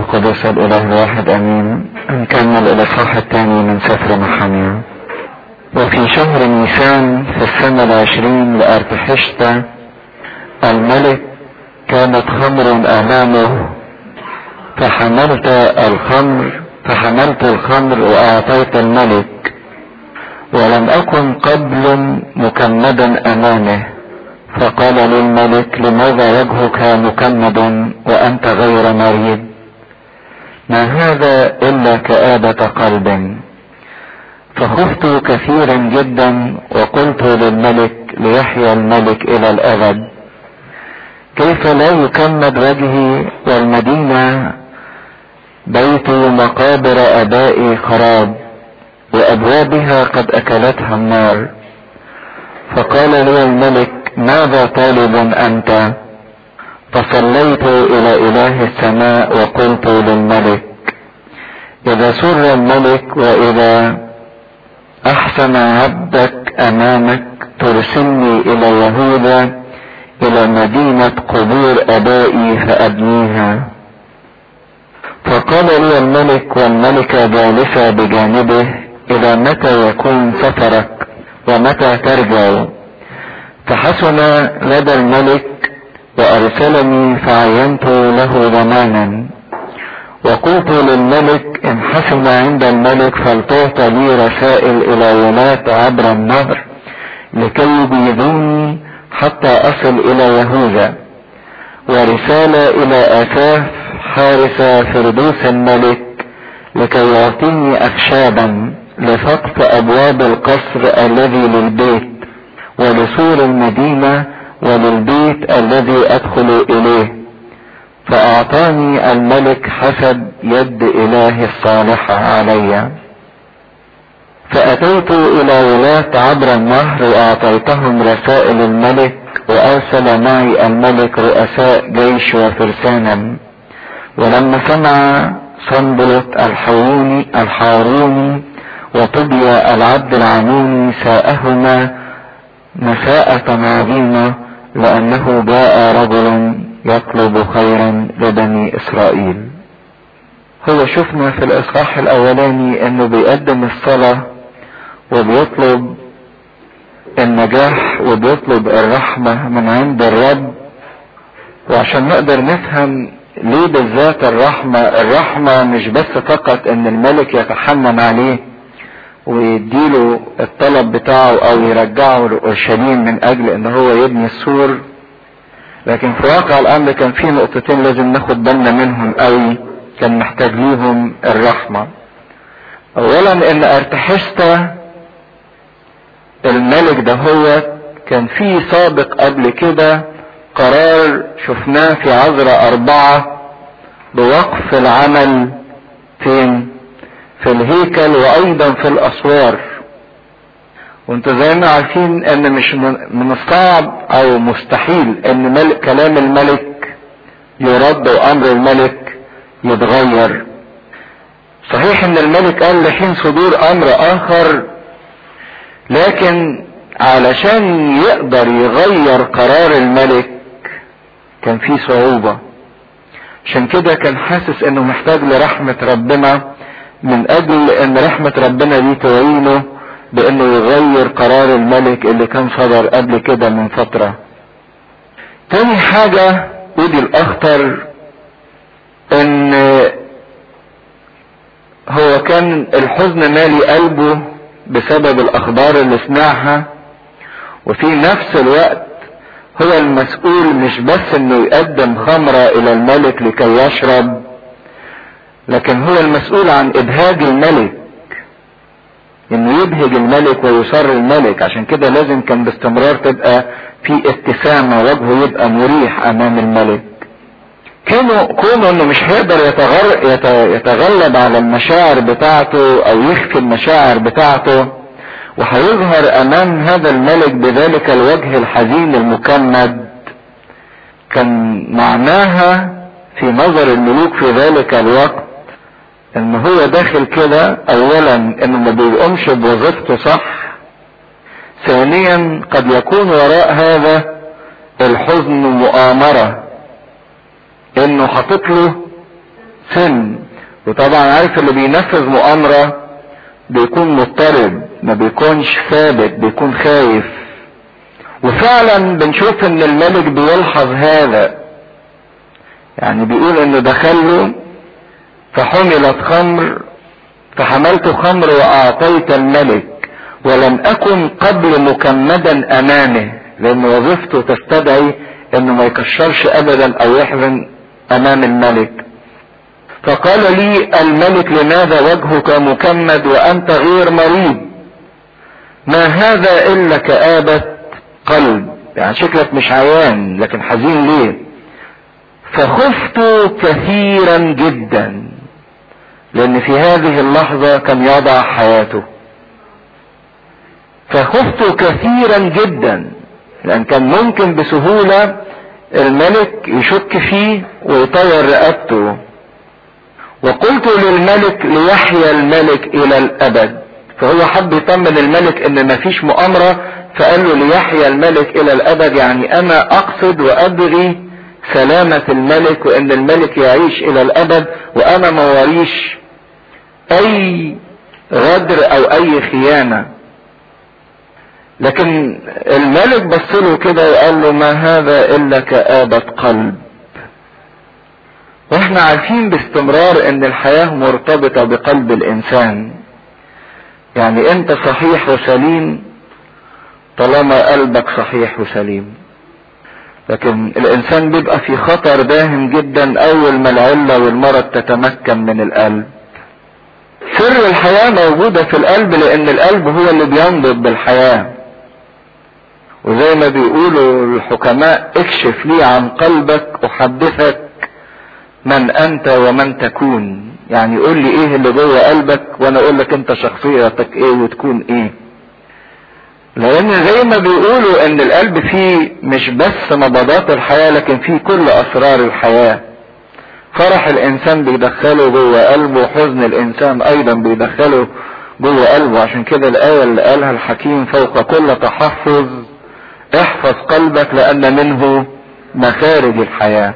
القدس الإله الواحد أمين نكمل الإصحاح الثاني من سفر محامية وفي شهر نيسان في السنة العشرين لأرتحشتا الملك كانت خمر أمامه فحملت الخمر فحملت الخمر وأعطيت الملك ولم أكن قبل مكمدا أمامه فقال للملك لماذا وجهك مكمد وأنت غير مريض ما هذا إلا كآبة قلب فخفت كثيرا جدا وقلت للملك ليحيى الملك إلى الأبد كيف لا يكمد وجهي والمدينة بيت مقابر ابائي خراب وابوابها قد اكلتها النار فقال لي الملك ماذا طالب انت فصليت الى اله السماء وقلت للملك اذا سر الملك واذا احسن عبدك امامك ترسلني الى يهوذا الى مدينة قبور ابائي فابنيها فقال لي الملك والملكة جالسة بجانبه الى متى يكون سفرك ومتى ترجع فحسن لدى الملك وارسلني فعينت له ضمانا وقلت للملك ان حسن عند الملك فلتعطى لي رسائل الى ولاة عبر النهر لكي يبيدوني حتى اصل الى يهوذا ورسالة الى اثاف حارس فردوس الملك لكي يعطيني اخشابا لسقف ابواب القصر الذي للبيت ولسور المدينة وللبيت الذي ادخل اليه فاعطاني الملك حسب يد اله الصالحة علي فاتيت الى ولاة عبر النهر واعطيتهم رسائل الملك وارسل معي الملك رؤساء جيش وفرسانا ولما سمع صنبلت الحوروني الحاروني وطبيا العبد العموني ساءهما مساءة عظيمة لأنه جاء رجل يطلب خيرا لبني إسرائيل هو شفنا في الإصحاح الأولاني إنه بيقدم الصلاة وبيطلب النجاح وبيطلب الرحمة من عند الرب وعشان نقدر نفهم ليه بالذات الرحمة الرحمة مش بس فقط ان الملك يتحنن عليه ويديله الطلب بتاعه او يرجعه لاورشليم من اجل ان هو يبني السور لكن في واقع الامر كان في نقطتين لازم ناخد بالنا منهم قوي كان محتاج ليهم الرحمة اولا ان ارتحشتا الملك ده هو كان في سابق قبل كده قرار شفناه في عذراء أربعة بوقف العمل فين؟ في الهيكل وأيضا في الأسوار وانتوا زي ما عارفين ان مش من الصعب او مستحيل ان ملك كلام الملك يرد وامر الملك يتغير صحيح ان الملك قال لحين صدور امر اخر لكن علشان يقدر يغير قرار الملك كان في صعوبة عشان كده كان حاسس انه محتاج لرحمة ربنا من اجل ان رحمة ربنا دي تعينه بانه يغير قرار الملك اللي كان صدر قبل كده من فترة تاني حاجة ودي الاخطر ان هو كان الحزن مالي قلبه بسبب الاخبار اللي سمعها وفي نفس الوقت هو المسؤول مش بس انه يقدم خمرة الى الملك لكي يشرب لكن هو المسؤول عن ابهاج الملك انه يبهج الملك ويسر الملك عشان كده لازم كان باستمرار تبقى في ابتسامة وجهه يبقى مريح امام الملك كونه كونه انه مش هيقدر يتغر يتغلب على المشاعر بتاعته او يخفي المشاعر بتاعته وهيظهر امام هذا الملك بذلك الوجه الحزين المكمد كان معناها في نظر الملوك في ذلك الوقت ان هو داخل كده اولا انه ما بيقومش بوظيفته صح ثانيا قد يكون وراء هذا الحزن مؤامرة انه حاطط له سن وطبعا عارف اللي بينفذ مؤامرة بيكون مضطرب ما بيكونش ثابت بيكون خايف وفعلا بنشوف ان الملك بيلحظ هذا يعني بيقول انه دخله فحملت خمر فحملت خمر واعطيت الملك ولم اكن قبل مكمدا امامه لان وظيفته تستدعي انه ما يكشرش ابدا او يحزن امام الملك فقال لي الملك لماذا وجهك مكمد وانت غير مريض ما هذا الا كآبة قلب يعني شكلك مش عيان لكن حزين ليه فخفت كثيرا جدا لان في هذه اللحظة كان يضع حياته فخفت كثيرا جدا لان كان ممكن بسهولة الملك يشك فيه ويطير رقبته وقلت للملك ليحيا الملك الى الابد فهو حب يطمن الملك ان مفيش مؤامرة فقال له ليحيا الملك الى الابد يعني انا اقصد وابغي سلامة الملك وان الملك يعيش الى الابد وانا ما وريش اي غدر او اي خيانة لكن الملك بص له كده وقال له ما هذا الا كآبة قلب واحنا عارفين باستمرار ان الحياة مرتبطة بقلب الانسان يعني انت صحيح وسليم طالما قلبك صحيح وسليم لكن الانسان بيبقى في خطر داهم جدا اول ما العلة والمرض تتمكن من القلب سر الحياة موجودة في القلب لان القلب هو اللي بينبض بالحياة وزي ما بيقولوا الحكماء اكشف لي عن قلبك احدثك من انت ومن تكون يعني قول لي ايه اللي جوه قلبك وانا اقول لك انت شخصيتك ايه وتكون ايه لان زي ما بيقولوا ان القلب فيه مش بس نبضات الحياة لكن فيه كل اسرار الحياة فرح الانسان بيدخله جوه قلبه وحزن الانسان ايضا بيدخله جوه قلبه عشان كده الايه اللي قالها الحكيم فوق كل تحفظ احفظ قلبك لان منه مخارج الحياه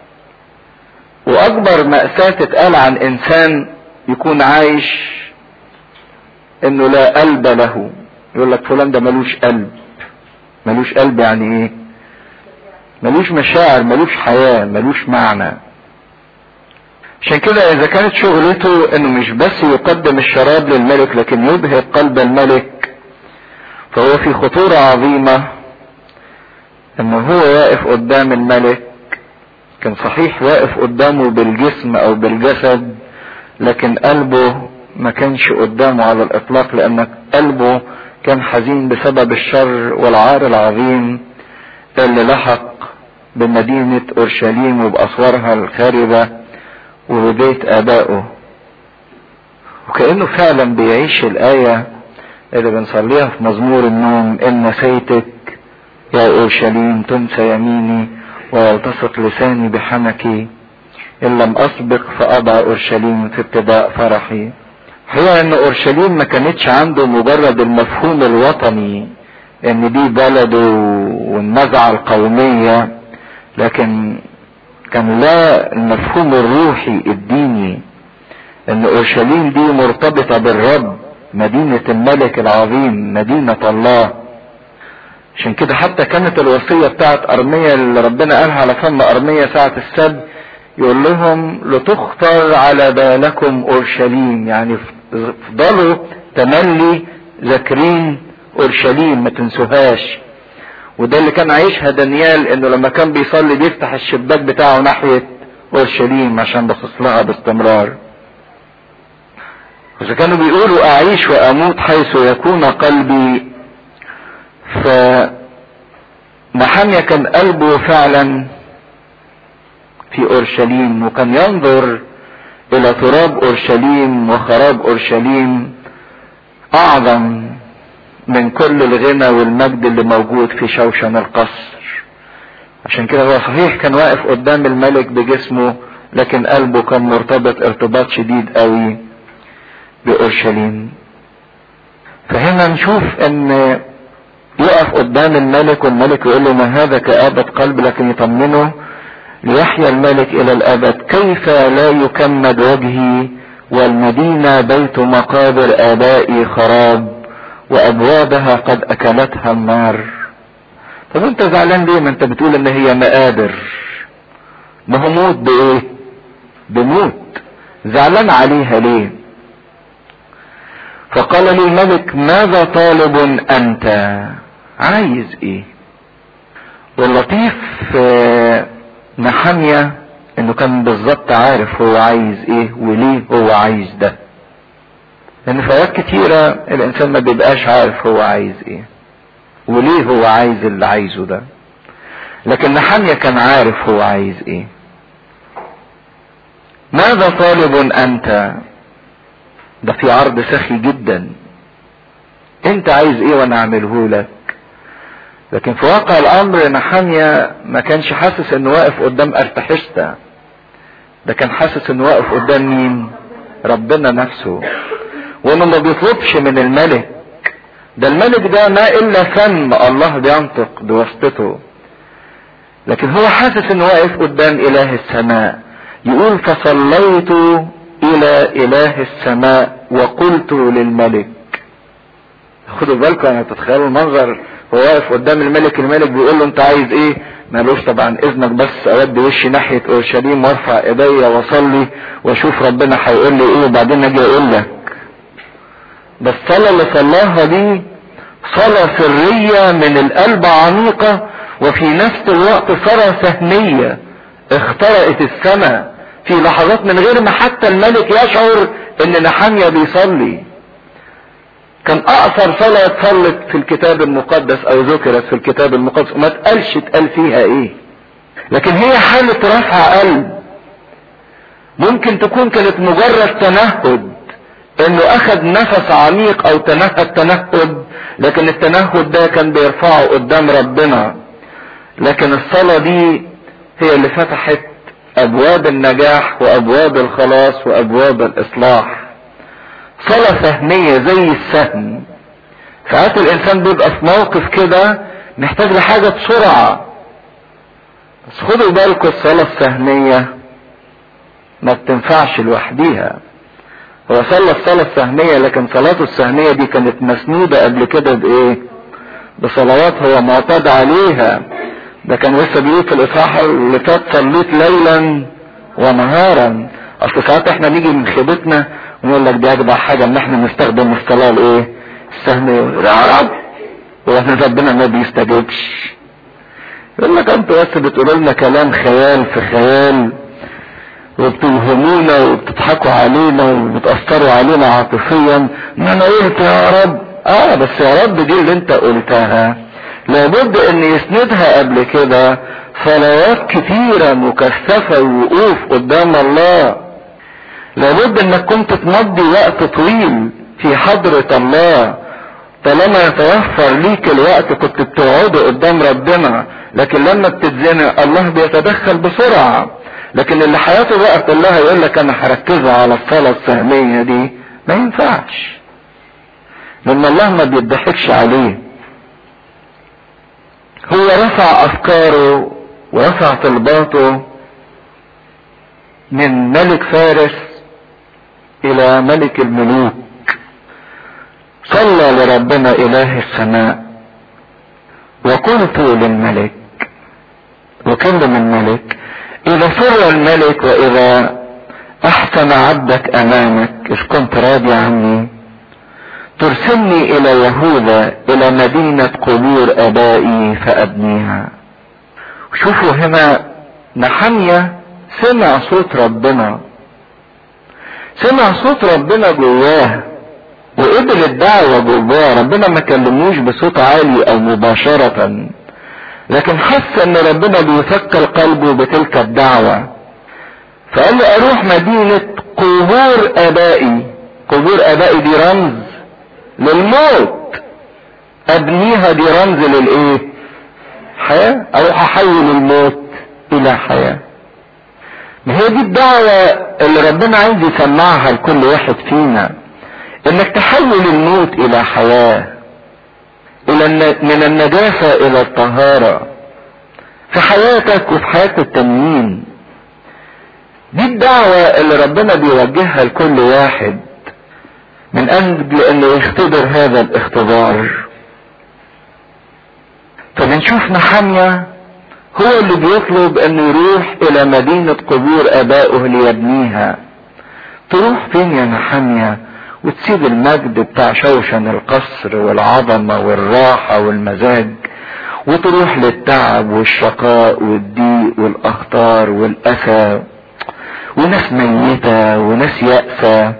واكبر مأساة تتقال عن انسان يكون عايش انه لا قلب له يقول لك فلان ده ملوش قلب ملوش قلب يعني ايه ملوش مشاعر ملوش حياة ملوش معنى عشان كده اذا كانت شغلته انه مش بس يقدم الشراب للملك لكن يبهر قلب الملك فهو في خطورة عظيمة انه هو واقف قدام الملك كان صحيح واقف قدامه بالجسم او بالجسد لكن قلبه ما كانش قدامه على الاطلاق لان قلبه كان حزين بسبب الشر والعار العظيم اللي لحق بمدينة اورشليم وباسوارها الخاربة وببيت ابائه وكأنه فعلا بيعيش الآية اللي بنصليها في مزمور النوم إن نسيتك يا أورشليم تنسى يميني ويلتصق لساني بحنكي إن لم أسبق فأضع أورشليم في ابتداء فرحي هي أن أورشليم ما كانتش عنده مجرد المفهوم الوطني إن دي بلده والنزعة القومية لكن كان لا المفهوم الروحي الديني ان اورشليم دي مرتبطة بالرب مدينة الملك العظيم مدينة الله عشان كده حتى كانت الوصية بتاعت ارمية اللي ربنا قالها على فم ارمية ساعة السبت يقول لهم لتخطر على بالكم اورشليم يعني افضلوا تملي ذاكرين اورشليم ما تنسوهاش وده اللي كان عايشها دانيال انه لما كان بيصلي بيفتح الشباك بتاعه ناحية اورشليم عشان باصص لها باستمرار اذا كانوا بيقولوا اعيش واموت حيث يكون قلبي ف نحمية كان قلبه فعلا في اورشليم وكان ينظر الى تراب اورشليم وخراب اورشليم اعظم من كل الغنى والمجد اللي موجود في شوشن القصر عشان كده هو صحيح كان واقف قدام الملك بجسمه لكن قلبه كان مرتبط ارتباط شديد قوي بأورشليم فهنا نشوف ان يقف قدام الملك والملك يقول له ما هذا كآبة قلب لكن يطمنه ليحيا الملك الى الابد كيف لا يكمد وجهي والمدينة بيت مقابر ابائي خراب وابوابها قد اكلتها النار طب انت زعلان ليه ما انت بتقول ان هي مقابر ما هو موت بايه بموت زعلان عليها ليه فقال لي الملك ماذا طالب انت عايز ايه واللطيف في نحمية انه كان بالظبط عارف هو عايز ايه وليه هو عايز ده لان في اوقات كتيرة الانسان ما بيبقاش عارف هو عايز ايه وليه هو عايز اللي عايزه ده لكن نحمية كان عارف هو عايز ايه ماذا طالب انت ده في عرض سخي جدا انت عايز ايه وانا اعمله لك لكن في واقع الامر نحمية ما كانش حاسس انه واقف قدام ارتحشتا ده كان حاسس انه واقف قدام مين ربنا نفسه وانه ما بيطلبش من الملك ده الملك ده ما الا فم الله بينطق بواسطته لكن هو حاسس انه واقف قدام اله السماء يقول فصليت الى اله السماء وقلت للملك خدوا بالكم يعني تتخيلوا المنظر هو واقف قدام الملك الملك بيقول له انت عايز ايه مالوش طبعا اذنك بس اودي وشي ناحيه اورشليم وارفع ايديا واصلي واشوف ربنا هيقول لي ايه وبعدين اجي اقول لك ده الصلاه اللي صلاها دي صلاه سريه من القلب عميقه وفي نفس الوقت صلاه سهميه اخترقت السماء في لحظات من غير ما حتى الملك يشعر ان نحمية بيصلي كان اقصر صلاة اتصلت في الكتاب المقدس او ذكرت في الكتاب المقدس وما تقالش اتقال فيها ايه لكن هي حالة رفع قلب ممكن تكون كانت مجرد تنهد انه اخذ نفس عميق او تنهد تنهد لكن التنهد ده كان بيرفعه قدام ربنا لكن الصلاة دي هي اللي فتحت ابواب النجاح وابواب الخلاص وابواب الاصلاح صلاة سهمية زي السهم ساعات الانسان بيبقى في موقف كده محتاج لحاجة بسرعة بس خدوا بالكم الصلاة السهمية ما بتنفعش لوحديها هو صلى الصلاة السهمية لكن صلاته السهمية دي كانت مسنودة قبل كده بايه بصلوات هو معتاد عليها ده كان لسه بيقول في الاصحاح اللي فات صليت ليلا ونهارا اصل ساعات احنا نيجي من خيبتنا ونقول لك دي اجدع حاجه ان احنا نستخدم الصلاه الايه؟ السهميه يا رب واحنا ربنا ما بيستجيبش يقول لك انتوا بس بتقولوا لنا كلام خيال في خيال وبتوهمونا وبتضحكوا علينا وبتأثروا علينا عاطفيا ما انا قلت يا رب اه بس يا رب دي اللي انت قلتها لابد ان يسندها قبل كده صلوات كتيرة مكثفة ووقوف قدام الله لابد انك كنت تمضي وقت طويل في حضرة الله طالما يتوفر ليك الوقت كنت بتقعده قدام ربنا لكن لما بتتزنق الله بيتدخل بسرعة لكن اللي حياته بقى كلها يقول لك انا هركزها على الصلاة السهمية دي ما ينفعش لان الله ما بيضحكش عليه هو رفع افكاره ورفع طلباته من ملك فارس الى ملك الملوك صلى لربنا اله السماء وقلت للملك وكلم الملك اذا سر الملك واذا احسن عبدك امامك اذ كنت راضي عني ترسلني الى يهوذا الى مدينة قبور ابائي فابنيها شوفوا هنا نحمية سمع صوت ربنا سمع صوت ربنا جواه وقبل الدعوة جواه ربنا ما كلموش بصوت عالي او مباشرة لكن حس ان ربنا بيفكر قلبه بتلك الدعوة فقال له اروح مدينة قبور ابائي قبور ابائي دي رمز للموت ابنيها دي رمز للايه حياة اروح احول الموت الى حياة ما هي دي الدعوة اللي ربنا عايز يسمعها لكل واحد فينا انك تحول الموت الى حياة الى من النجاسة الى الطهارة في حياتك وفي حياة التانيين دي الدعوة اللي ربنا بيوجهها لكل واحد من اجل انه يختبر هذا الاختبار فبنشوف نحمية هو اللي بيطلب انه يروح الى مدينة قبور ابائه ليبنيها تروح فين يا نحمية وتسيب المجد بتاع شوشن القصر والعظمة والراحة والمزاج وتروح للتعب والشقاء والضيق والاخطار والاسى وناس ميتة وناس يأسة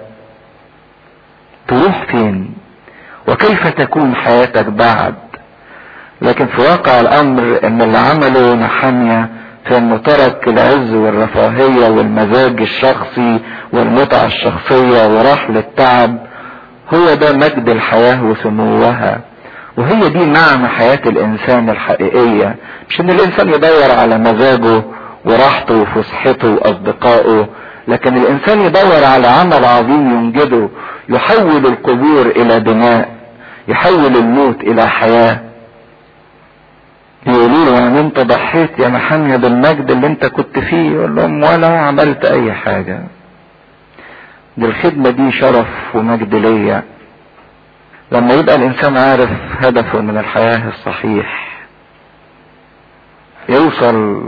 تروح فين وكيف تكون حياتك بعد لكن في واقع الامر ان اللي عمله نحمية في انه ترك العز والرفاهية والمزاج الشخصي والمتعة الشخصية وراح للتعب هو ده مجد الحياة وسموها وهي دي معنى حياة الانسان الحقيقية مش ان الانسان يدور على مزاجه وراحته وفسحته واصدقائه لكن الانسان يدور على عمل عظيم ينجده يحول القبور الى بناء يحول الموت الى حياه يقولوا له يعني انت ضحيت يا محمية بالمجد اللي انت كنت فيه يقول لهم ولا عملت اي حاجة دي الخدمة دي شرف ومجد ليا لما يبقى الانسان عارف هدفه من الحياة الصحيح يوصل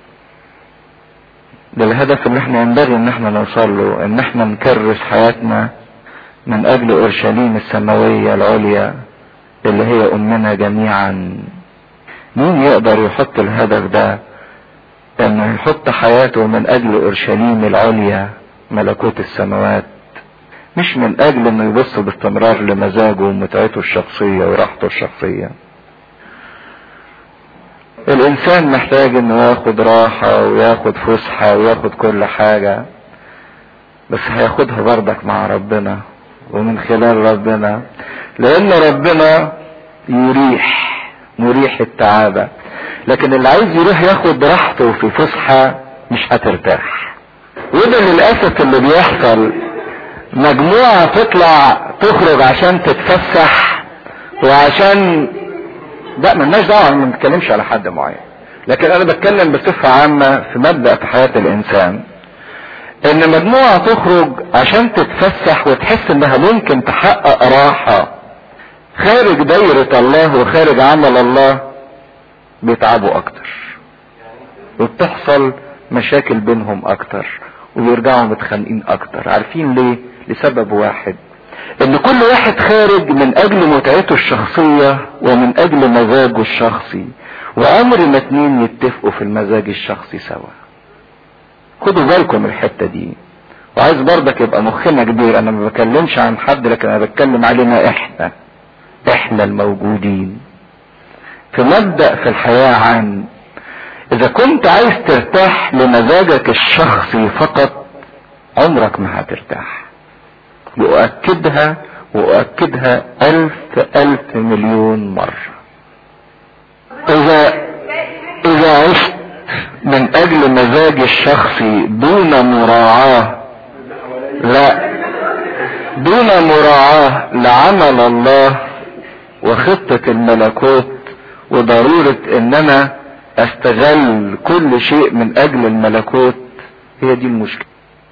للهدف اللي احنا ينبغي ان احنا نوصل له ان احنا نكرس حياتنا من اجل اورشليم السماوية العليا اللي هي امنا جميعا مين يقدر يحط الهدف ده انه يحط حياته من اجل اورشليم العليا ملكوت السماوات مش من اجل انه يبص باستمرار لمزاجه ومتعته الشخصية وراحته الشخصية الانسان محتاج انه ياخد راحة وياخد فسحة وياخد كل حاجة بس هياخدها برضك مع ربنا ومن خلال ربنا لان ربنا يريح مريح التعابة لكن اللي عايز يروح ياخد راحته في فسحة مش هترتاح وده للأسف اللي بيحصل مجموعة تطلع تخرج عشان تتفسح وعشان لا ملناش دعوة ما بنتكلمش على حد معين لكن انا بتكلم بصفة عامة في مبدأ في حياة الانسان ان مجموعة تخرج عشان تتفسح وتحس انها ممكن تحقق راحة خارج دايرة الله وخارج عمل الله بيتعبوا اكتر وبتحصل مشاكل بينهم اكتر ويرجعوا متخانقين اكتر عارفين ليه لسبب واحد ان كل واحد خارج من اجل متعته الشخصية ومن اجل مزاجه الشخصي وامر ما اتنين يتفقوا في المزاج الشخصي سوا خدوا بالكم من الحتة دي وعايز برضك يبقى مخنا كبير انا ما بكلمش عن حد لكن انا بتكلم علينا احنا احنا الموجودين في مبدأ في الحياة عام اذا كنت عايز ترتاح لمزاجك الشخصي فقط عمرك ما هترتاح واؤكدها واؤكدها الف الف مليون مرة اذا اذا عشت من اجل مزاج الشخصي دون مراعاة لا دون مراعاة لعمل الله وخطة الملكوت وضرورة ان انا استغل كل شيء من اجل الملكوت هي دي المشكلة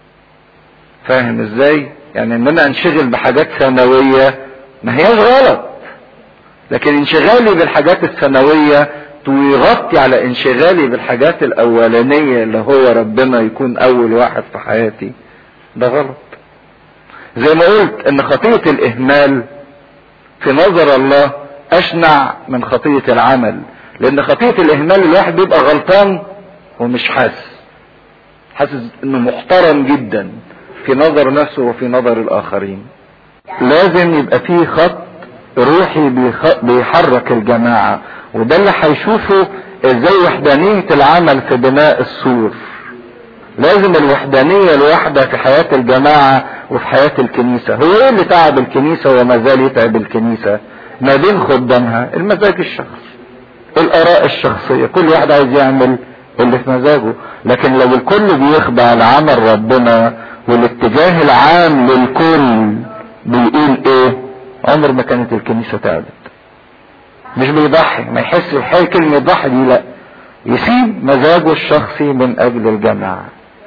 فاهم ازاي يعني ان انا انشغل بحاجات ثانوية ما هياش غلط لكن انشغالي بالحاجات الثانوية ويغطي على انشغالي بالحاجات الاولانية اللي هو ربنا يكون اول واحد في حياتي ده غلط زي ما قلت ان خطية الاهمال في نظر الله اشنع من خطية العمل لان خطية الاهمال الواحد بيبقى غلطان ومش حاسس حاسس انه محترم جدا في نظر نفسه وفي نظر الاخرين لازم يبقى فيه خط روحي بيحرك الجماعة وده اللي هيشوفه ازاي وحدانية العمل في بناء السور لازم الوحدانية الواحدة في حياة الجماعة وفي حياة الكنيسة هو ايه اللي تعب الكنيسة وما زال يتعب الكنيسة ما بين خدامها المزاج الشخصي الاراء الشخصية كل واحد عايز يعمل اللي في مزاجه لكن لو الكل بيخضع لعمل ربنا والاتجاه العام للكل بيقول ايه عمر ما كانت الكنيسة تعبت مش بيضحي ما يحس الحي كلمة ضحي دي لا يسيب مزاجه الشخصي من اجل الجماعة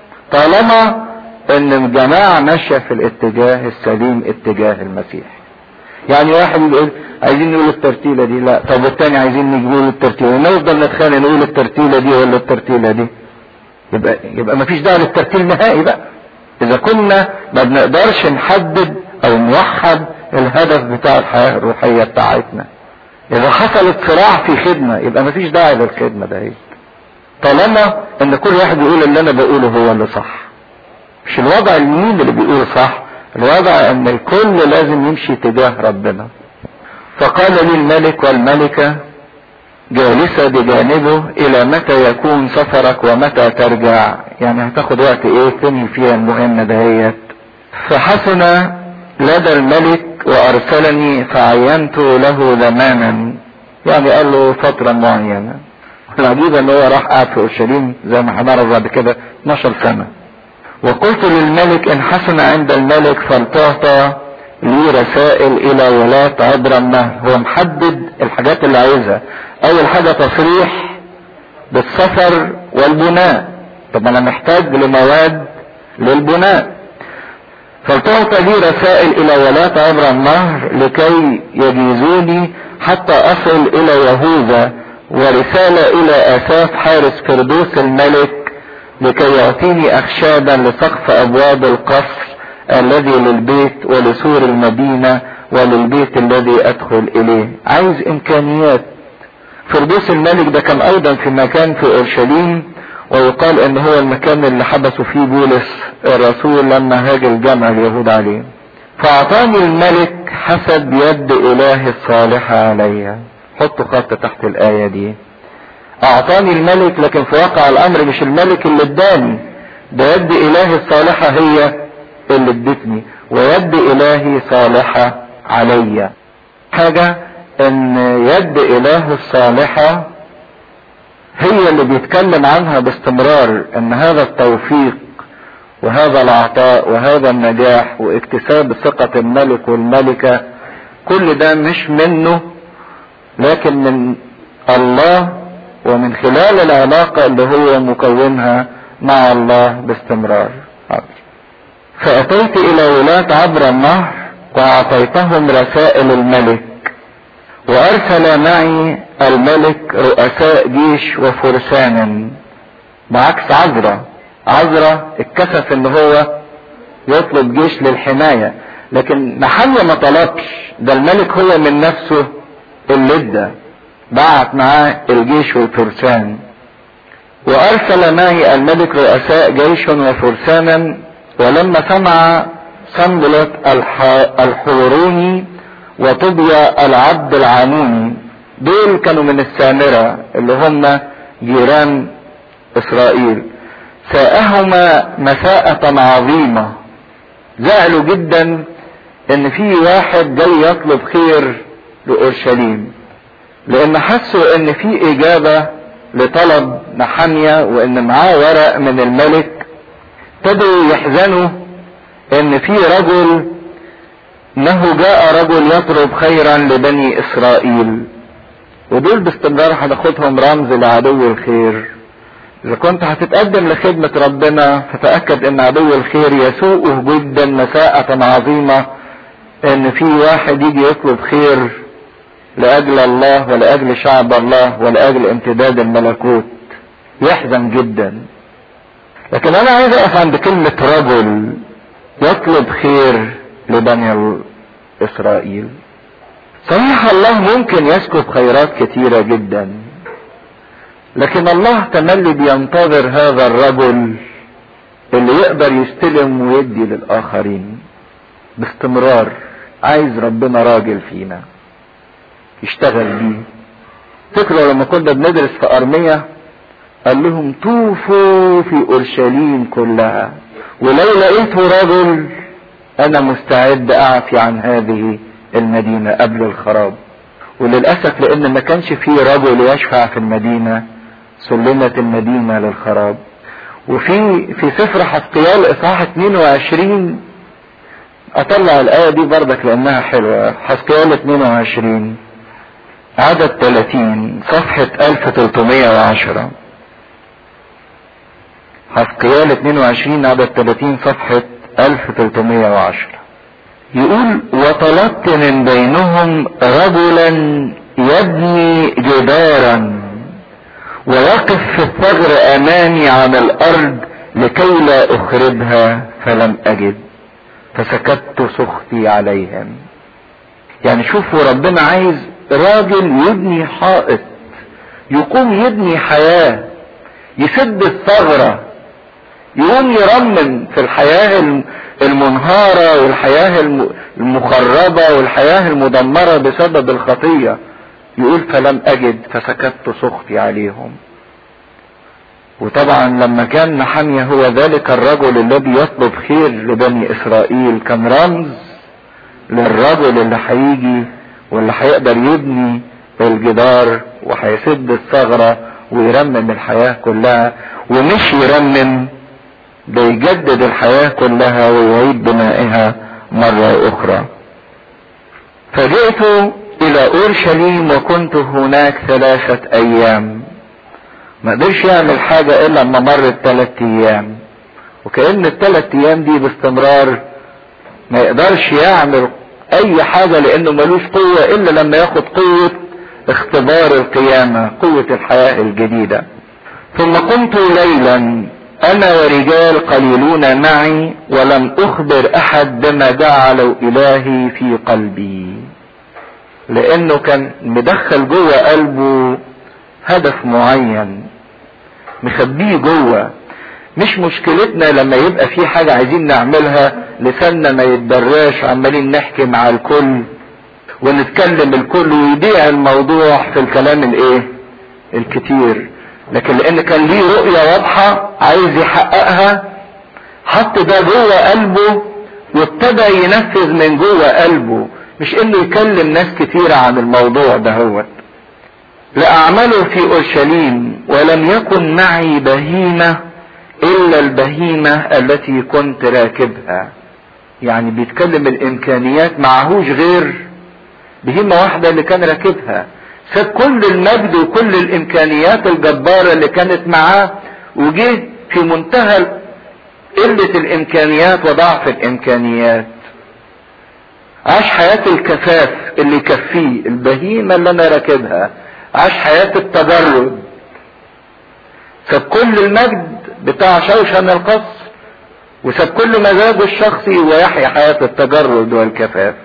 طالما ان الجماعة ماشية في الاتجاه السليم اتجاه المسيح يعني واحد يقول عايزين نقول الترتيلة دي لا طب والتاني عايزين نقول الترتيلة نفضل نتخانق نقول الترتيلة دي ولا الترتيلة دي يبقى يبقى مفيش داعي للترتيل نهائي بقى اذا كنا ما بنقدرش نحدد او نوحد الهدف بتاع الحياة الروحية بتاعتنا اذا حصلت صراع في خدمة يبقى مفيش داعي للخدمة ده طالما ان كل واحد يقول اللي انا بقوله هو اللي صح مش الوضع المين اللي بيقول صح الوضع ان الكل لازم يمشي تجاه ربنا فقال لي الملك والملكة جالسة بجانبه الى متى يكون سفرك ومتى ترجع يعني هتاخد وقت ايه تنهي فيها المهمة دهيت فحسن لدى الملك وارسلني فعينت له زمانا يعني قال له فترة معينة العجيب ان هو راح قاعد في اورشليم زي ما هنعرف بعد كده 12 سنة وقلت للملك ان حسن عند الملك فلتعطى لي رسائل الى ولاة عبر النهر هو محدد الحاجات اللي عايزها اول حاجة تصريح بالسفر والبناء طب انا محتاج لمواد للبناء فلتعطى لي رسائل الى ولاة عبر النهر لكي يجيزوني حتى اصل الى يهوذا ورسالة الى اساف حارس فردوس الملك لكي يعطيني اخشابا لسقف ابواب القصر الذي للبيت ولسور المدينة وللبيت الذي ادخل اليه عايز امكانيات فردوس الملك ده كان ايضا في مكان في اورشليم ويقال ان هو المكان اللي حبسوا فيه بولس الرسول لما هاج الجمع اليهود عليه فاعطاني الملك حسب يد اله الصالحة علي حطوا خط تحت الاية دي اعطاني الملك لكن في واقع الامر مش الملك اللي اداني ده يد اله الصالحة هي اللي ادتني ويد الهي صالحة عليا حاجة ان يد اله الصالحة هي اللي بيتكلم عنها باستمرار ان هذا التوفيق وهذا العطاء وهذا النجاح واكتساب ثقة الملك والملكة كل ده مش منه لكن من الله ومن خلال العلاقة اللي هو مكونها مع الله باستمرار فأتيت إلى ولاة عبر النهر وأعطيتهم رسائل الملك وأرسل معي الملك رؤساء جيش وفرسانا بعكس عذرة عذرة اتكسف ان هو يطلب جيش للحماية لكن محمية ما طلبش ده الملك هو من نفسه اللي ادى بعت معاه الجيش والفرسان وارسل معي الملك رؤساء جيش وفرسانا ولما سمع صنبلة الحوروني وطوبيا العبد العاموني دول كانوا من السامرة اللي هم جيران اسرائيل ساءهما مساءة عظيمة زعلوا جدا ان في واحد جاي يطلب خير لاورشليم لان حسوا ان في اجابة لطلب نحمية وان معاه ورق من الملك ابتدوا يحزنوا ان في رجل انه جاء رجل يطلب خيرا لبني اسرائيل ودول باستمرار هناخدهم رمز لعدو الخير اذا كنت هتتقدم لخدمة ربنا فتأكد ان عدو الخير يسوءه جدا مساءة عظيمة ان في واحد يجي يطلب خير لاجل الله ولاجل شعب الله ولاجل امتداد الملكوت يحزن جدا لكن انا عايز اقف عند كلمة رجل يطلب خير لبني اسرائيل صحيح الله ممكن يسكب خيرات كتيرة جدا لكن الله تملي بينتظر هذا الرجل اللي يقدر يستلم ويدي للآخرين باستمرار عايز ربنا راجل فينا يشتغل بيه فكرة لما كنا بندرس في أرمية قال لهم طوفوا في أورشليم كلها ولو لقيته رجل أنا مستعد أعفي عن هذه المدينة قبل الخراب وللأسف لأن ما كانش فيه رجل يشفع في المدينة سلمت المدينة للخراب وفي في سفر حسقيال إصحاح 22 أطلع الآية دي بردك لأنها حلوة حسقيال 22 عدد 30 صفحة 1310 حسقيال 22 عدد 30 صفحة 1310 يقول وطلبت من بينهم رجلا يبني جدارا ويقف في الثغر امامي على الارض لكي لا اخربها فلم اجد فسكت سخطي عليهم يعني شوفوا ربنا عايز راجل يبني حائط يقوم يبني حياة يسد الثغرة يقوم يرمم في الحياة المنهارة والحياة المخربة والحياة المدمرة بسبب الخطية يقول فلم اجد فسكت سخطي عليهم وطبعا لما كان نحمية هو ذلك الرجل الذي يطلب خير لبني اسرائيل كان رمز للرجل اللي هيجي واللي هيقدر يبني الجدار وهيسد الثغرة ويرمم الحياة كلها ومش يرمم ده يجدد الحياة كلها ويعيد بنائها مرة أخرى فجئت إلى أورشليم وكنت هناك ثلاثة أيام ما قدرش يعمل حاجة إلا لما مرت ثلاث أيام وكأن الثلاث أيام دي باستمرار ما يقدرش يعمل أي حاجة لأنه ملوش قوة إلا لما ياخد قوة اختبار القيامة قوة الحياة الجديدة ثم قمت ليلا انا ورجال قليلون معي ولم اخبر احد بما جعل الهي في قلبي لانه كان مدخل جوه قلبه هدف معين مخبيه جوه مش مشكلتنا لما يبقى في حاجة عايزين نعملها لساننا ما يتدراش عمالين نحكي مع الكل ونتكلم الكل ويضيع الموضوع في الكلام الايه الكتير لكن لان كان ليه رؤية واضحة عايز يحققها حط ده جوه قلبه وابتدى ينفذ من جوه قلبه مش انه يكلم ناس كتيرة عن الموضوع ده هو لأعمله في أورشليم ولم يكن معي بهيمة إلا البهيمة التي كنت راكبها يعني بيتكلم الإمكانيات معهوش غير بهيمة واحدة اللي كان راكبها ساب كل المجد وكل الامكانيات الجبارة اللي كانت معاه وجه في منتهى قلة الامكانيات وضعف الامكانيات عاش حياة الكفاف اللي يكفيه البهيمة اللي انا راكبها عاش حياة التجرد ساب كل المجد بتاع شوشن القصر وساب كل مزاجه الشخصي ويحيا حياة التجرد والكفاف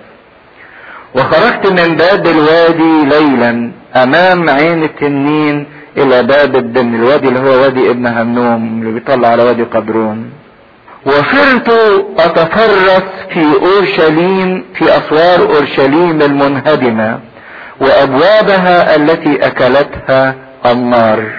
وخرجت من باب الوادي ليلا امام عين التنين الى باب الدم الوادي اللي هو وادي ابن هنوم اللي بيطلع على وادي قدرون وصرت اتفرس في اورشليم في اسوار اورشليم المنهدمة وابوابها التي اكلتها النار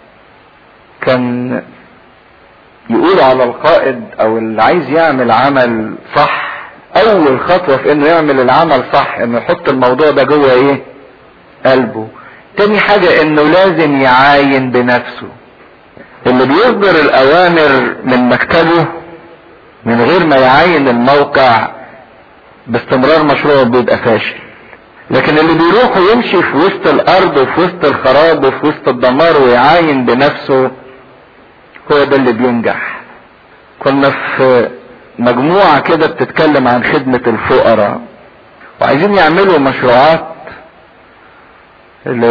كان يقول على القائد او اللي عايز يعمل عمل صح اول خطوة في انه يعمل العمل صح انه يحط الموضوع ده جوه ايه قلبه تاني حاجة انه لازم يعاين بنفسه اللي بيصدر الاوامر من مكتبه من غير ما يعاين الموقع باستمرار مشروعه بيبقى فاشل لكن اللي بيروح ويمشي في وسط الارض وفي وسط الخراب وفي وسط الدمار ويعاين بنفسه هو ده اللي بينجح كنا في مجموعة كده بتتكلم عن خدمة الفقراء وعايزين يعملوا مشروعات ل...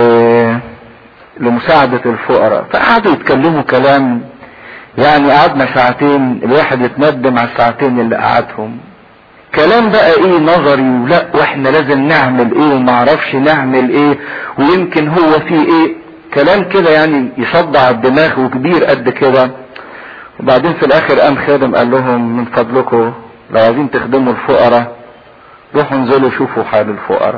لمساعدة الفقراء فقعدوا يتكلموا كلام يعني قعدنا ساعتين الواحد يتندم على الساعتين اللي قعدهم كلام بقى ايه نظري ولا واحنا لازم نعمل ايه ومعرفش نعمل ايه ويمكن هو في ايه كلام كده يعني يصدع الدماغ وكبير قد كده وبعدين في الاخر قام خادم قال لهم من فضلكم لو عايزين تخدموا الفقراء روحوا انزلوا شوفوا حال الفقراء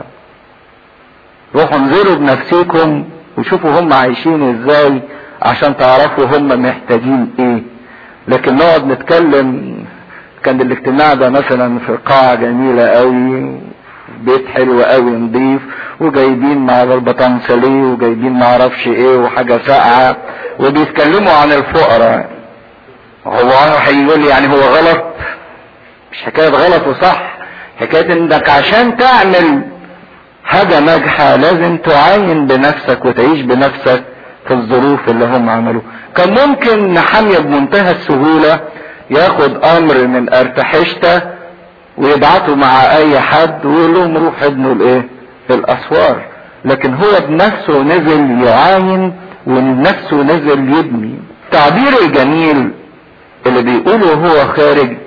روحوا انزلوا بنفسكم وشوفوا هم عايشين ازاي عشان تعرفوا هم محتاجين ايه لكن نقعد نتكلم كان الاجتماع ده مثلا في قاعة جميلة قوي بيت حلو قوي نضيف وجايبين مع البطان سليه وجايبين معرفش ايه وحاجة ساقعة وبيتكلموا عن الفقراء هو هيقول لي يعني هو غلط مش حكاية غلط وصح حكاية انك عشان تعمل حاجة ناجحة لازم تعاين بنفسك وتعيش بنفسك في الظروف اللي هم عملوها كان ممكن نحمية بمنتهى السهولة ياخد امر من ارتحشته ويبعته مع اي حد ويقول لهم روح ابنوا الايه الاسوار لكن هو بنفسه نزل يعاين وبنفسه نزل يبني التعبير الجميل اللي بيقوله هو خارج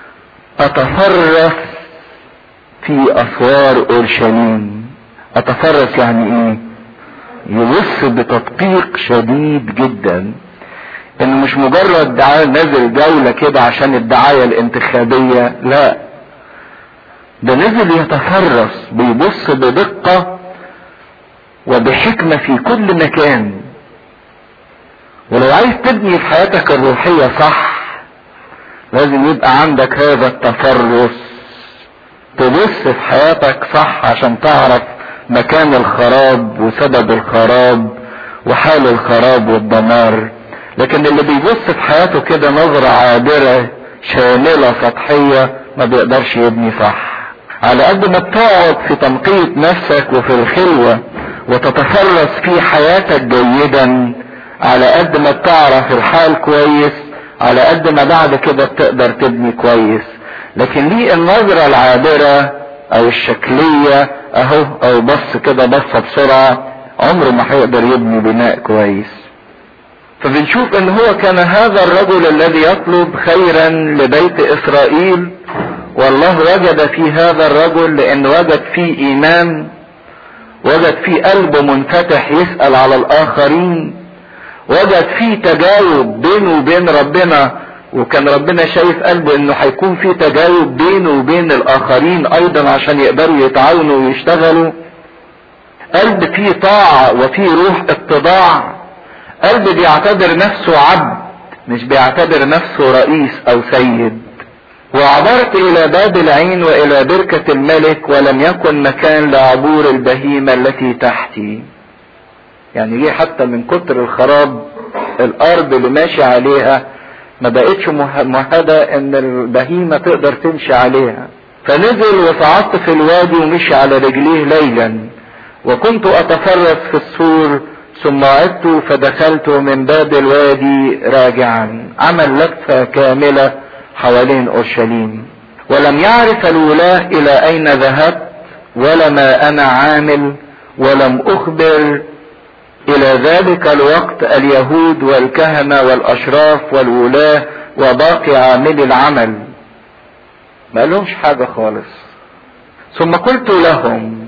اتفرس في اسوار اورشليم اتفرس يعني ايه يبص بتدقيق شديد جدا انه مش مجرد دعاية نازل جولة كده عشان الدعاية الانتخابية لا ده نزل يتفرس بيبص بدقة وبحكمة في كل مكان ولو عايز تبني في حياتك الروحية صح لازم يبقى عندك هذا التفرس تبص في حياتك صح عشان تعرف مكان الخراب وسبب الخراب وحال الخراب والدمار لكن اللي بيبص في حياته كده نظرة عابرة شاملة سطحية ما بيقدرش يبني صح على قد ما بتقعد في تنقية نفسك وفي الخلوة وتتفرس في حياتك جيدا على قد ما بتعرف الحال كويس على قد ما بعد كده بتقدر تبني كويس لكن ليه النظرة العابرة او الشكلية اهو او بص كده بصة بسرعة عمره ما هيقدر يبني بناء كويس فبنشوف ان هو كان هذا الرجل الذي يطلب خيرا لبيت اسرائيل والله وجد في هذا الرجل لان وجد فيه ايمان وجد فيه قلب منفتح يسأل على الاخرين وجد فيه تجاوب بينه وبين ربنا وكان ربنا شايف قلبه انه هيكون في تجاوب بينه وبين الاخرين ايضا عشان يقدروا يتعاونوا ويشتغلوا قلب فيه طاعة وفيه روح اتضاع قلب بيعتبر نفسه عبد مش بيعتبر نفسه رئيس او سيد وعبرت الى باب العين والى بركة الملك ولم يكن مكان لعبور البهيمة التي تحتي يعني جه حتى من كتر الخراب الارض اللي ماشي عليها ما بقتش مهدة ان البهيمة تقدر تمشي عليها فنزل وصعدت في الوادي ومشي على رجليه ليلا وكنت اتفرس في السور ثم عدت فدخلت من باب الوادي راجعا عمل لفة كاملة حوالين اورشليم ولم يعرف الولاة الى اين ذهبت ولا ما انا عامل ولم اخبر الى ذلك الوقت اليهود والكهنة والاشراف والولاة وباقي عاملي العمل ما لهمش حاجة خالص ثم قلت لهم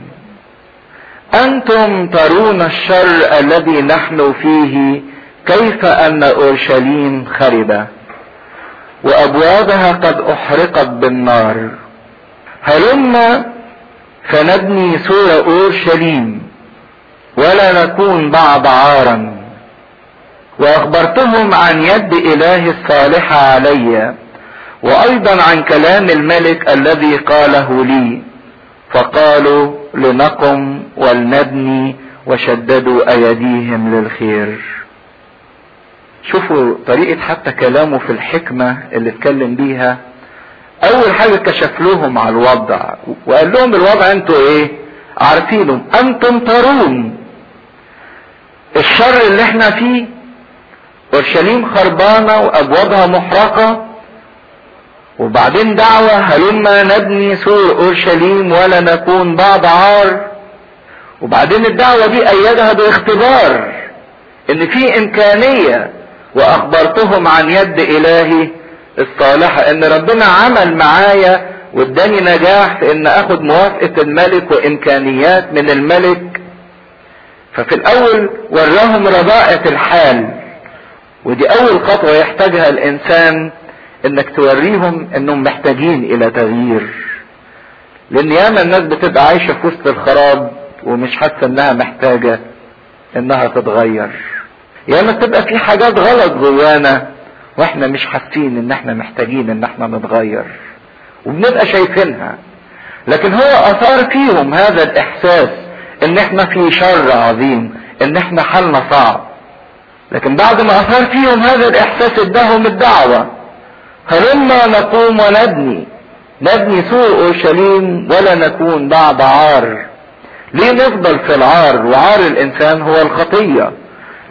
انتم ترون الشر الذي نحن فيه كيف ان اورشليم خربة وابوابها قد احرقت بالنار هلما فنبني سور اورشليم ولا نكون بعد عارا واخبرتهم عن يد اله الصالحة علي وايضا عن كلام الملك الذي قاله لي فقالوا لنقم ولنبني وشددوا ايديهم للخير شوفوا طريقة حتى كلامه في الحكمة اللي اتكلم بيها اول حاجة كشف لهم على الوضع وقال لهم الوضع انتوا ايه عارفينه انتم ترون الشر اللي احنا فيه اورشليم خربانة وابوابها محرقة وبعدين دعوة هلما نبني سور اورشليم ولا نكون بعد عار وبعدين الدعوة دي ايدها باختبار ان في امكانية واخبرتهم عن يد الهي الصالحة ان ربنا عمل معايا واداني نجاح في ان اخد موافقة الملك وامكانيات من الملك ففي الاول وراهم رضاءة الحال ودي اول خطوة يحتاجها الانسان انك توريهم انهم محتاجين الى تغيير لان ياما الناس بتبقى عايشة في وسط الخراب ومش حاسة انها محتاجة انها تتغير ياما تبقى في حاجات غلط جوانا واحنا مش حاسين ان احنا محتاجين ان احنا نتغير وبنبقى شايفينها لكن هو اثار فيهم هذا الاحساس ان احنا في شر عظيم ان احنا حالنا صعب لكن بعد ما اثار فيهم هذا الاحساس اداهم الدعوة هلما نقوم ونبني نبني سوء اورشليم ولا نكون بعد عار ليه نفضل في العار وعار الانسان هو الخطية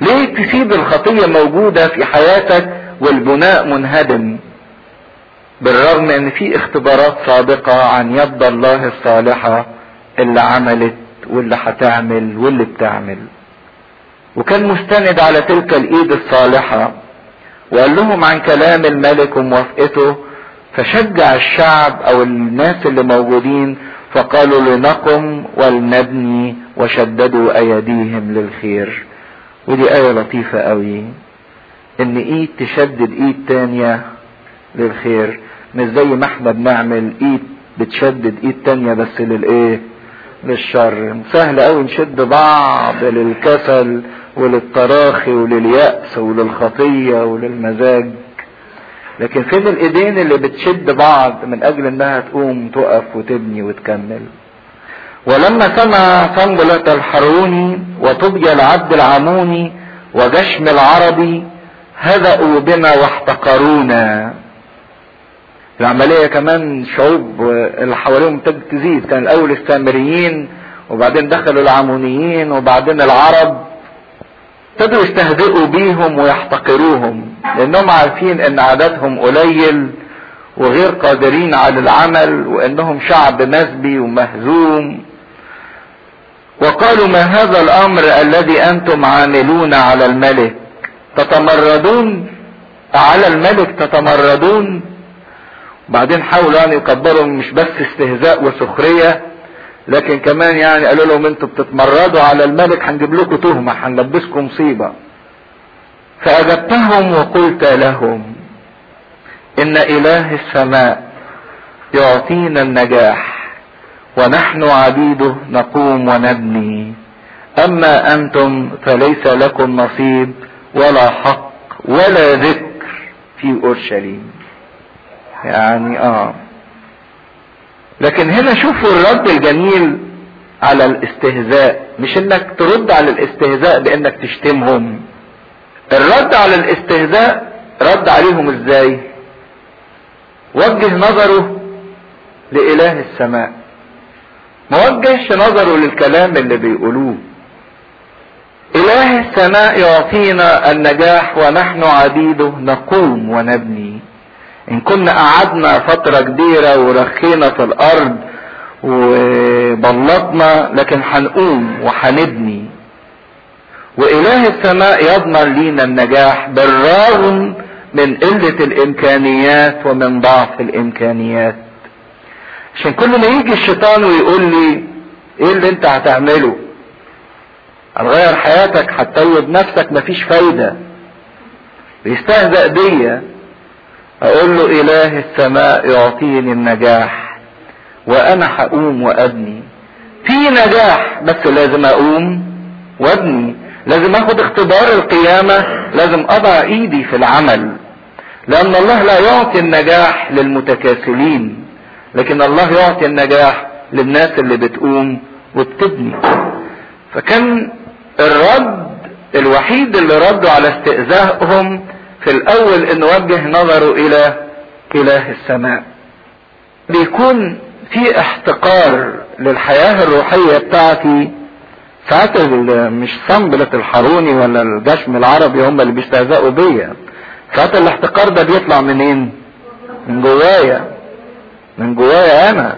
ليه تسيب الخطية موجودة في حياتك والبناء منهدم بالرغم ان في اختبارات سابقة عن يد الله الصالحة اللي عملت واللي هتعمل واللي بتعمل وكان مستند على تلك الايد الصالحة وقال لهم عن كلام الملك وموافقته فشجع الشعب او الناس اللي موجودين فقالوا لنقم ولنبني وشددوا ايديهم للخير ودي آية لطيفة قوي ان ايد تشدد ايد تانية للخير مش زي ما احنا بنعمل ايد بتشدد ايد تانية بس للايه للشر سهل قوي نشد بعض للكسل وللتراخي ولليأس وللخطية وللمزاج لكن فين الايدين اللي بتشد بعض من اجل انها تقوم تقف وتبني وتكمل ولما سمع صنبلة الحروني وطبيا العبد العموني وجشم العربي هدأوا بنا واحتقرونا العملية كمان شعوب اللي حواليهم ابتدت تزيد كان الأول السامريين وبعدين دخلوا العمونيين وبعدين العرب ابتدوا يستهزئوا بيهم ويحتقروهم لأنهم عارفين إن عددهم قليل وغير قادرين على العمل وإنهم شعب مسبي ومهزوم وقالوا ما هذا الأمر الذي أنتم عاملون على الملك تتمردون على الملك تتمردون بعدين حاولوا ان يكبروا مش بس استهزاء وسخرية لكن كمان يعني قالوا لهم انتوا بتتمردوا على الملك هنجيب لكم تهمة هنلبسكم مصيبة فأجبتهم وقلت لهم إن إله السماء يعطينا النجاح ونحن عبيده نقوم ونبني أما أنتم فليس لكم نصيب ولا حق ولا ذكر في أورشليم يعني اه لكن هنا شوفوا الرد الجميل على الاستهزاء مش انك ترد على الاستهزاء بانك تشتمهم الرد على الاستهزاء رد عليهم ازاي وجه نظره لإله السماء ما وجهش نظره للكلام اللي بيقولوه إله السماء يعطينا النجاح ونحن عبيده نقوم ونبني ان كنا قعدنا فترة كبيرة ورخينا في الارض وبلطنا لكن هنقوم وهنبني واله السماء يضمن لينا النجاح بالرغم من قلة الامكانيات ومن ضعف الامكانيات عشان كل ما يجي الشيطان ويقول لي ايه اللي انت هتعمله هتغير حياتك هتطيب نفسك مفيش فايدة بيستهزأ بيا اقول له اله السماء يعطيني النجاح وانا هقوم وابني في نجاح بس لازم اقوم وابني لازم اخد اختبار القيامة لازم اضع ايدي في العمل لان الله لا يعطي النجاح للمتكاسلين لكن الله يعطي النجاح للناس اللي بتقوم وبتبني فكان الرد الوحيد اللي ردوا على استئذائهم في الاول ان وجه نظره الى اله السماء بيكون في احتقار للحياة الروحية بتاعتي ساعات مش صنبلة الحروني ولا الجشم العربي هم اللي بيستهزئوا بيا ساعات الاحتقار ده بيطلع منين من جوايا من جوايا انا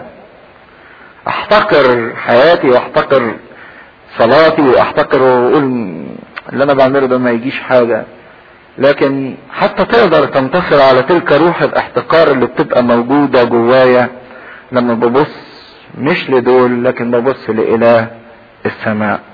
احتقر حياتي واحتقر صلاتي واحتقر واقول اللي انا بعمله ده ما يجيش حاجه لكن حتى تقدر تنتصر على تلك روح الاحتقار اللي بتبقى موجودة جوايا لما ببص مش لدول لكن ببص لإله السماء